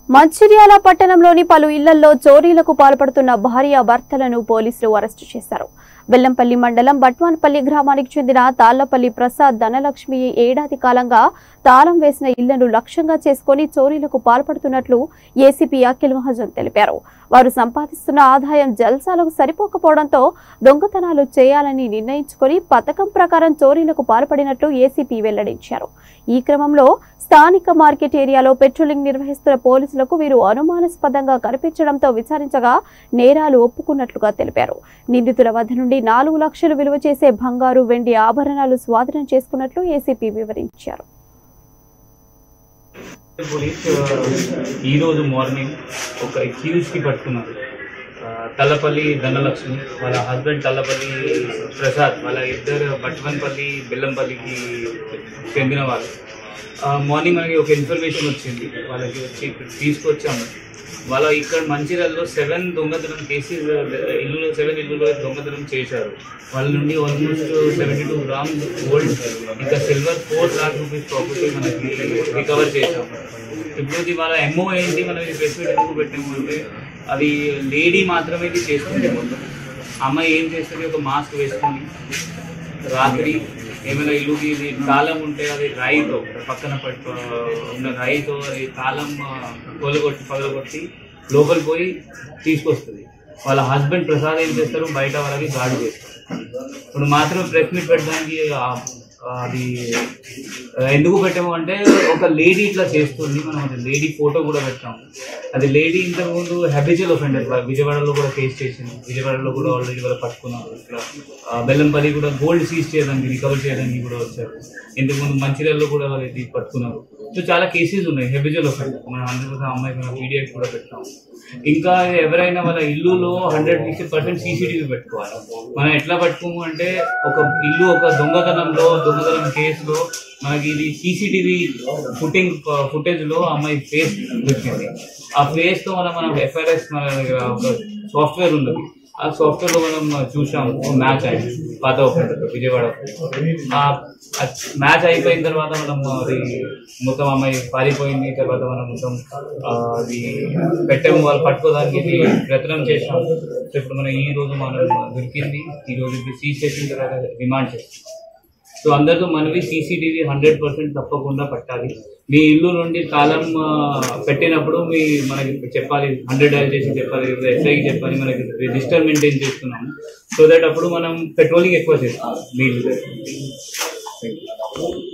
మంచిర్యాల పట్టణంలోని పలు ఇళ్లలో చోరీలకు పాల్పడుతున్న భార్య భర్తలను పోలీసులు అరెస్టు చేశారు బెల్లంపల్లి మండలం బట్వాన్పల్లి గ్రామానికి చెందిన తాళ్లపల్లి ప్రసాద్ ధనలక్ష్మి ఏడాది కాలంగా తాళం వేసిన ఇళ్లను లక్ష్యంగా చేసుకుని చోరీలకు పాల్పడుతున్నట్లు ఏసీపీ అఖిల్ మహాజన్ తెలిపారు వారు సంపాదిస్తున్న ఆదాయం జల్సాలకు సరిపోకపోవడంతో దొంగతనాలు చేయాలని నిర్ణయించుకొని పథకం ప్రకారం చోరీలకు పాల్పడినట్లు ఏసీపీ వెల్లడించారు ఈ క్రమంలో స్థానిక మార్కెట్ ఏరియాలో పెట్రోలింగ్ నిర్వహిస్తున్న పోలీసులకు వీరు అనుమానాస్పదంగా కనిపించడంతో విచారించగా నేరాలు ఒప్పుకున్నట్లుగా తెలిపారు నిందితుల వద్ద నుండి నాలుగు లక్షలు విలువ చేసే బంగారు వెండి ఆభరణాలు స్వాధీనం చేసుకున్నట్లు ఏసీపీ వివరించారు పోలీస్ ఈ రోజు మార్నింగ్ ఒక అక్యూజ్ కి పట్టుకున్నారు ఆ, తల్లపల్లి ధనలక్ష్మి వాళ్ళ హస్బెండ్ తల్లపల్లి ప్రసాద్ వాళ్ళ ఇద్దరు బట్వన్పల్లి బెల్లంపల్లికి చెందిన వాళ్ళు ఆ, మార్నింగ్ మనకి ఒక ఇన్ఫర్మేషన్ వచ్చింది వాళ్ళకి వచ్చి ఇక్కడ తీసుకొచ్చాము వాళ్ళ ఇక్కడ మంచిర్యాలలో సెవెన్ దొంగతనం కేసెస్ ఇల్లు సెవెన్ ఇల్లులో దొంగతనం చేశారు వాళ్ళ నుండి almost seventy two grams gold ఇంకా silver four lakh rupees property మనకి రికవర్ చేశాం ఇప్పుడు ఇది వాళ్ళ ఎంఓ ఏంటి మనం ఇది ప్రెస్ మీట్ ఎందుకు పెట్టాము అంటే అది లేడీ మాత్రమే ఇది చేస్తుంది మొత్తం అమ్మాయి ఏం చేస్తుంది ఒక మాస్క్ వేసుకొని రాత్రి ఏమైనా ఇల్లుకి ఇది తాళం ఉంటే అది రాయితో పక్కన పట్టు ఉన్న రాయితో అది తాళం కొలగొట్టి పగలగొట్టి లోపలికి పోయి తీసుకొస్తుంది వాళ్ళ హస్బెండ్ ప్రసాద్ ఏం చేస్తారు బయట వాళ్ళకి గాడి చేస్తారు ఇప్పుడు మాత్రం ప్రెస్ మీట్ పెట్టడానికి ఆ- అది ఎందుకు పెట్టాము అంటే ఒక లేడీ ఇట్లా చేస్తుంది మనం అది లేడీ ఫోటో కూడా పెట్టాము అది లేడీ ఇంతకుముందు హ్యాబిచువల్ ఒఫెండర్ విజయవాడలో కూడా కేసు చేసింది విజయవాడలో కూడా ఆల్రెడీ వాళ్ళు పట్టుకున్నారు ఇట్లా ఆ, బెల్లంపల్లి కూడా గోల్డ్ సీజ్ చేయడానికి రికవర్ చేయడానికి కూడా వచ్చారు ఇంతకుముందు మంచిర్యాలలో కూడా వాళ్ళు ఇది పట్టుకున్నారు సో చాలా కేసెస్ ఉన్నాయి హెబిచువల్ ఒఫెండర్ మనం హండ్రెడ్ పర్సెంట్ అమ్మాయి మన పీడిఎఫ్ కూడా పెట్టాము ఇంకా ఎవరైనా వాళ్ళ ఇల్లులో హండ్రెడ్ సిక్స్టీ పర్సెంట్ సీసీటీవీ పెట్టుకోవాలి మనం ఎట్లా పట్టుకోము అంటే ఒక ఇల్లు ఒక దొంగతనంలో దొంగతనం కేసులో మనకి ఇది సీసీటీవీ ఫుటింగ్ ఫుటేజ్ లో అమ్మాయి ఫేస్ దొరికింది ఆ ఫేస్ తో మనం మనం ఎఫ్ఐఆర్ఎస్ మన దగ్గర ఒక సాఫ్ట్వేర్ ఉన్నది ఆ సాఫ్ట్వేర్ లో మనం చూసాం మ్యాచ్ అయింది పాత offender తో, విజయవాడ ఆ మ్యాచ్ అయిపోయిన తర్వాత మనం అది మొత్తం అమ్మాయి పారిపోయింది తర్వాత మనం మొత్తం ఆ, అది పెట్టాము వాళ్ళు పట్టుకోవడానికి ఇది ప్రయత్నం చేసాం సో ఇప్పుడు మనం ఈ రోజు మనం దొరికింది ఈ రోజు ఇది సీజ్ చేసిన తర్వాత రిమాండ్ చేస్తాం సో అందరితో మనవి సీసీటీవీ హండ్రెడ్ పర్సెంట్ తప్పకుండా పట్టాలి మీ ఇల్లు నుండి తాళం ఆ, పెట్టినప్పుడు మీ మనకి చెప్పాలి హండ్రెడ్ డైల్ చేసి చెప్పాలి ఎస్ఐకి చెప్పాలి మనకి రిజిస్టర్ మెయింటైన్ చేస్తున్నాము సో దట్ అప్పుడు మనం పెట్రోలింగ్ ఎక్కువ చేస్తాం మీ ఇల్లు దగ్గర. Thank you.